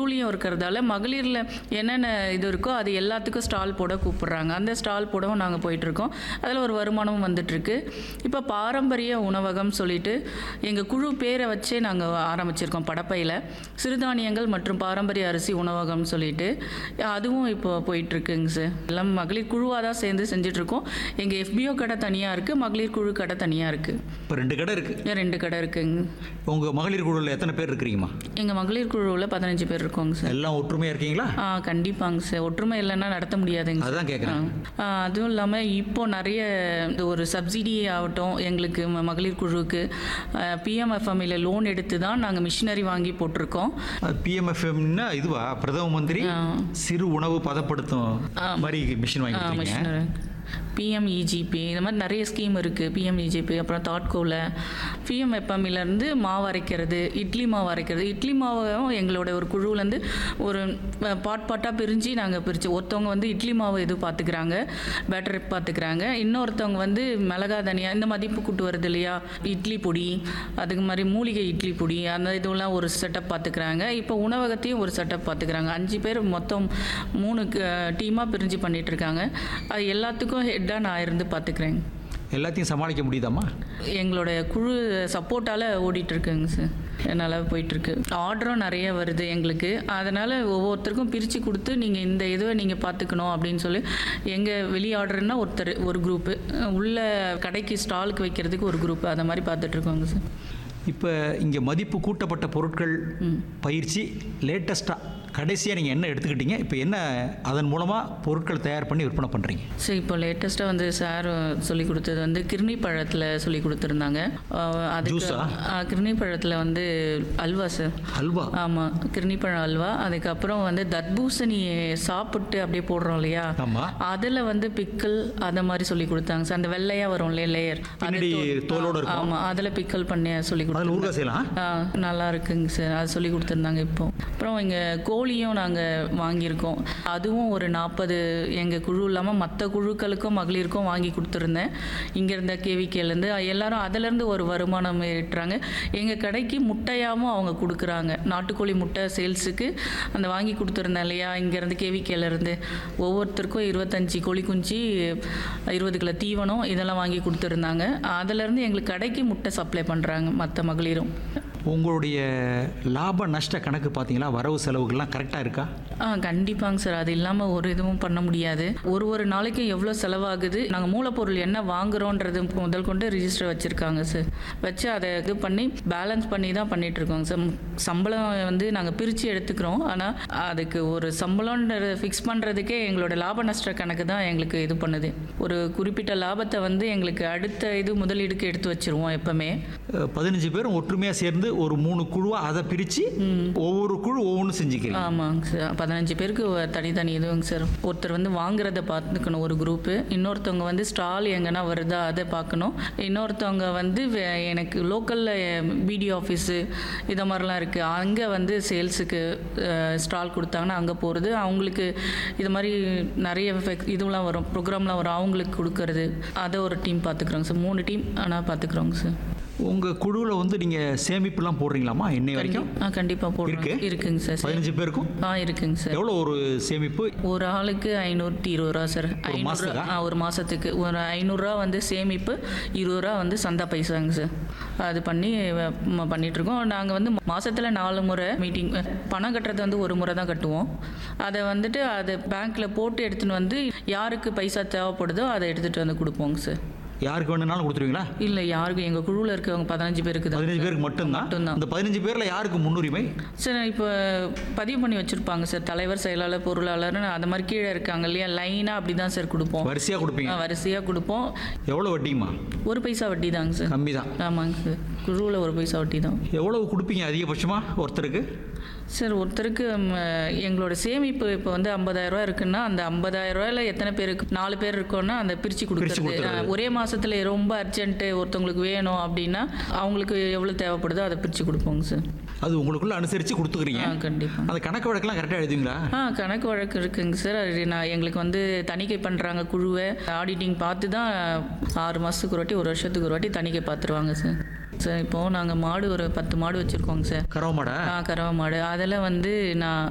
குழுலையும் இருக்கிறதால மகளிரில் என்னென்ன இது இருக்கோ அது எல்லாத்துக்கும் ஸ்டால் போட கூப்பிடுறாங்க அந்த ஸ்டால் போடவும் நாங்கள் போயிட்டுருக்கோம் அதில் ஒரு வருமானமும் வந்துட்டுருக்கு இப்போ பாரம்பரிய உணவகம் சொல்லிட்டு எங்கள் குழு பேரை வச்சே நாங்கள் ஆரம்பிச்சிருக்கோம் படப்பையில் சிறுதானியங்கள் மற்றும் பாரம்பரிய அரிசி உணவகம் சொல்லிட்டு அதுவும் இப்போ போயிட்டுருக்குங்க சார் எல்லாம் மகளிர் குழுவாக தான் சேர்ந்து செஞ்சிட்ருக்கோம் எங்கள் எஃபிஓ கடை தனியாக இருக்குது மகளிர் குழு கடை தனியாக இருக்குது இப்போ ரெண்டு கடை இருக்குது ரெண்டு கடை இருக்குங்க உங்கள் மகளிர் குழுவில் எத்தனை பேர் இருக்கிறீங்கம்மா எங்கள் மகளிர் குழுவில் பதினஞ்சு பேர் இருக்கோங்க சார் எல்லாம் ஒற்றுமையாக இருக்கீங்களா ஆ கண்டிப்பாங்க சார் ஒற்றுமை இல்லைன்னா நடத்த முடியாதுங்க சார். அதுதான் கேட்குறேன் ஆ, அதுவும் இல்லாமல் இப்போ நிறைய இந்த ஒரு சப்சிடி ஆகட்டும் எங்களுக்கு ம- மகளிர் குழுவுக்கு பிஎம்எஃப்எம்இல லோன் எடுத்து தான் நாங்கள் மிஷினரி வாங்கி போட்டிருக்கோம் பிஎம்எஃப்எம்னா இதுவா பிரதம மந்திரி ஆ. சிறு உணவு பதப்படுத்தும் மாதிரி மிஷின் வாங்கி கொடுத்தீங்க மிஷினரி பிஎம்இஜிபி இந்த மாதிரி நிறைய ஸ்கீம் இருக்குது பிஎம்இஜிபி அப்புறம் தாட்கோவில் பிஎம்எஃப்எம்இலேருந்து மாவு அரைக்கிறது இட்லி மாவு அரைக்கிறது இட்லி மாவும் எங்களோட ஒரு குழுவிலேருந்து ஒரு பாட் பாட்டாக பிரிஞ்சு நாங்கள் பிரித்து ஒருத்தவங்க வந்து இட்லி மாவு இது பார்த்துக்கிறாங்க பேட்டர் பார்த்துக்கிறாங்க இன்னொருத்தவங்க வந்து மிளகா தனியா இந்த மதிப்பு கூட்டு வருது இல்லையா இட்லி பொடி அதுக்கு மாதிரி மூலிகை இட்லி பொடி அந்த இதெல்லாம் ஒரு செட்டப் பார்த்துக்கிறாங்க இப்போ உணவகத்தையும் ஒரு செட்டப் பார்த்துக்கிறாங்க அஞ்சு பேர் மொத்தம் மூணு டீமாக பிரிஞ்சு பண்ணிட்டு இருக்காங்க அது எல்லாத்துக்கும் ஹெட்டாக நான் இருந்து பார்த்துக்கிறேன் எல்லாத்தையும் சமாளிக்க முடியுதாம்மா எங்களோட குழு சப்போர்ட்டால் ஓடிட்டு இருக்குங்க சார் நல்லா போயிட்டுருக்கு ஆர்டரும் நிறைய வருது எங்களுக்கு அதனால் ஒவ்வொருத்தருக்கும் பிரித்து கொடுத்து நீங்கள் இந்த இதுவை நீங்கள் பார்த்துக்கணும் அப்படின்னு சொல்லி எங்கள் வெளி ஆர்டர்னா ஒருத்தர் ஒரு குரூப்பு உள்ள கடைக்கு ஸ்டாலுக்கு வைக்கிறதுக்கு ஒரு குரூப்பு அந்த மாதிரி பார்த்துட்ருக்கோங்க சார் இப்போ இங்கே மதிப்பு கூட்டப்பட்ட பொருட்கள் பயிற்சி லேட்டஸ்ட்டாக கடைசியாக நீங்கள் என்ன எடுத்துக்கிட்டீங்க இப்போ என்ன அதன் மூலமாக பொருட்கள் தயார் பண்ணி விற்பனை பண்ணுறீங்க சரி இப்போ லேட்டஸ்ட்டாக வந்து சார் சொல்லி கொடுத்தது வந்து கிருணி பழத்தில் சொல்லி கொடுத்துருந்தாங்க அஹ் அதுக்கு ஜூஸா? அஹ் கிருணி பழத்தில் வந்து அல்வா சார் அல்வா ஆமாம் கிருணிப்பழம் அல்வா அதுக்கப்புறம் வந்து தர்பூசணி சாப்பிட்டு அப்படியே போடுறோம் இல்லையா ஆமாம் அதில் வந்து பிக்கல் அதை மாதிரி சொல்லி கொடுத்தாங்க சார் அந்த வெள்ளையாக வரும் இல்லையா லேயர் பின்னாடி தோலோட இருக்கும். ஆமாம் அதில் பிக்கல் பண்ணி சொல்லி அதில் கொடுத்தாங்க ஊறுகாய் செய்யலாம் ஆ நல்லா இருக்குங்க சார் அது சொல்லி கொடுத்துருந்தாங்க இப்போ அப்புறம் இங்கே கோழியும் நாங்கள் வாங்கியிருக்கோம் அதுவும் ஒரு நாற்பது எங்கள் குழு இல்லாமல் மற்ற குழுக்களுக்கும் மகளிருக்கும் வாங்கி கொடுத்துருந்தேன் இங்கே இருந்த கேவிகேலேருந்து எல்லாரும் அதிலேருந்து ஒரு வருமானம் ஈட்டுறாங்க எங்கள் கடைக்கு முட்டையாகவும் அவங்க கொடுக்குறாங்க நாட்டுக்கோழி முட்டை சேல்ஸுக்கு அந்த வாங்கி கொடுத்துருந்தேன் இல்லையா இங்கேருந்து கேவிகேலேருந்து ஒவ்வொருத்தருக்கும் இருபத்தஞ்சி கோழி குஞ்சு இருபது கிலோ தீவனம் இதெல்லாம் வாங்கி கொடுத்துருந்தாங்க அதிலேருந்து எங்களுக்கு கடைக்கு முட்டை சப்ளை பண்ணுறாங்க மற்ற மகளிரும் உங்களுடைய லாப நஷ்ட கணக்கு பார்த்தீங்களா வரவு செலவுகள்லாம் கரெக்டாக இருக்கா ஆ கண்டிப்பாங்க சார் அது இல்லாமல் ஒரு இதுவும் பண்ண முடியாது ஒரு ஒரு நாளைக்கும் எவ்வளோ செலவாகுது நாங்கள் மூலப்பொருள் என்ன வாங்குறோன்றது முதல் கொண்டு ரிஜிஸ்டர் வச்சுருக்காங்க சார் வச்சு அதை இது பண்ணி பேலன்ஸ் பண்ணி தான் பண்ணிட்டு இருக்கோங்க சார் சம்பளம் வந்து நாங்கள் பிரித்து எடுத்துக்கிறோம் ஆனால் அதுக்கு ஒரு சம்பளம்ன்றது ஃபிக்ஸ் பண்ணுறதுக்கே எங்களோட லாப நஷ்ட கணக்கு தான் எங்களுக்கு இது பண்ணுது ஒரு குறிப்பிட்ட லாபத்தை வந்து எங்களுக்கு அடுத்த இது முதலீடுக்கு எடுத்து வச்சிருவோம் எப்பவுமே அஹ், பதினஞ்சு பேரும் ஒற்றுமையாக சேர்ந்து ஒரு மூணு குழுவாக அதை பிரித்து ஒவ்வொரு குழு ஒவ்வொன்றும் செஞ்சுக்கிறீங்க ஆமாங்க சார் பதினஞ்சு பேருக்கு ஒரு தனித்தனி இதுங்க சார் ஒருத்தர் வந்து வாங்குறத பார்த்துக்கணும் ஒரு குரூப்பு இன்னொருத்தவங்க வந்து ஸ்டால் எங்கன்னா வருதா அதை பார்க்கணும் இன்னொருத்தவங்க வந்து வே- எனக்கு லோக்கலில் பிடிஓ ஆஃபீஸு இதை மாதிரிலாம் இருக்குது அங்கே வந்து சேல்ஸுக்கு ஸ்டால் கொடுத்தாங்கன்னா அங்கே போகிறது அவங்களுக்கு இது மாதிரி நிறைய ஃபெக்- இதுலாம் வரும் ப்ரோக்ராம்லாம் வரும் அவங்களுக்கு கொடுக்கறது அதை ஒரு டீம் பார்த்துக்குறோங்க சார் மூணு டீம் ஆனால் பார்த்துக்குறோங்க சார் உங்கள் குழுவில் வந்து நீங்கள் சேமிப்புலாம் போடுறீங்களாம்மா இன்னை வரைக்கும் ஆ கண்டிப்பாக போடுறோம் இருக்கு? இருக்குங்க சார் பதினஞ்சு பேருக்கும் ஆ இருக்குங்க சார் எவ்வளோ ஒரு சேமிப்பு ஒரு ஆளுக்கு ஐநூற்றி இருபது ரூபா சார் ஐநூறுரூவா மாசத்துக்கா? ஆ ஒரு மாதத்துக்கு ஒரு ஐநூறுரூவா வந்து சேமிப்பு இருபது ரூபா வந்து சந்தா பைசாங்க சார் அது பண்ணி வ- ம- பண்ணிகிட்ருக்கோம் நாங்கள் வந்து மாதத்தில் நாலு முறை மீட்டிங் பணம் கட்டுறது வந்து ஒரு முறை தான் கட்டுவோம் அதை வந்துட்டு அதை பேங்க்கில் போட்டு எடுத்துன்னு வந்து யாருக்கு பைசா தேவைப்படுதோ அதை எடுத்துகிட்டு வந்து கொடுப்போங்க சார் யாருக்கு வேணும்னாலும் கொடுத்துருவீங்களா இல்லை யாருக்கும் எங்கள் குழுவில் இருக்கவங்க பதினஞ்சு பேருக்கு தான் பதினஞ்சு பேருக்கு மட்டும்தான் மட்டும்தான். அந்த பதினஞ்சு பேரில் யாருக்கு முன்னுரிமை சார் இப்போ பதிவு பண்ணி வச்சுருப்பாங்க சார் தலைவர் செயலாளர் பொருளாளர்னு அந்த மாதிரி கீழே இருக்காங்க இல்லையா லைனாக அப்படி தான் சார் கொடுப்போம் வரிசையாக கொடுப்பீங்க வரிசையாக கொடுப்போம் எவ்வளோ வட்டிங்கம்மா ஒரு பைசா வட்டி தாங்க சார் கம்மி தான் ஆமாங்க சார் குழுவில் ஒரு பைசா வட்டி தான் எவ்வளவு கொடுப்பீங்க அதிகபட்சமாக ஒருத்தருக்கு சார் ஒருத்தருக்கு ம், எங்களோட சேமிப்பு இப்போ வந்து 50000 ரூபாய் இருக்குன்னா அந்த 50000 ரூபாயில எத்தனை பேருக்கு நாலு பேர் இருக்கோன்னா அந்த பிரித்து கொடுக்குறது கொடுத்துறது. ஒரே மாசத்துல ரொம்ப அர்ஜென்ட்டு ஒருத்தவங்களுக்கு வேணும் அப்படின்னா அவங்களுக்கு எவ்வளோ தேவைப்படுதோ அதை பிரித்து கொடுப்போங்க சார் அது உங்களுக்குள்ள அனுசரித்து கொடுத்துக்கிறீங்க ஆ கண்டிப்பாக அந்த கணக்கு வழக்கெல்லாம் கரெக்டாக எழுதுவீங்களா ஆ கணக்கு வழக்கு இருக்குங்க சார் அது நான் எங்களுக்கு வந்து தணிக்கை பண்ணுறாங்க குழுவை ஆடிட்டிங் பார்த்து தான் ஆறு மாதத்துக்கு ஒரு வாட்டி ஒரு வருஷத்துக்கு ஒரு வாட்டி தணிக்கை பார்த்துருவாங்க சார் சார் இப்போது நாங்கள் மாடு ஒரு பத்து மாடு வச்சுருக்கோங்க சார் கரவ மாடை ஆ கறவை மாடு அதில் வந்து நான்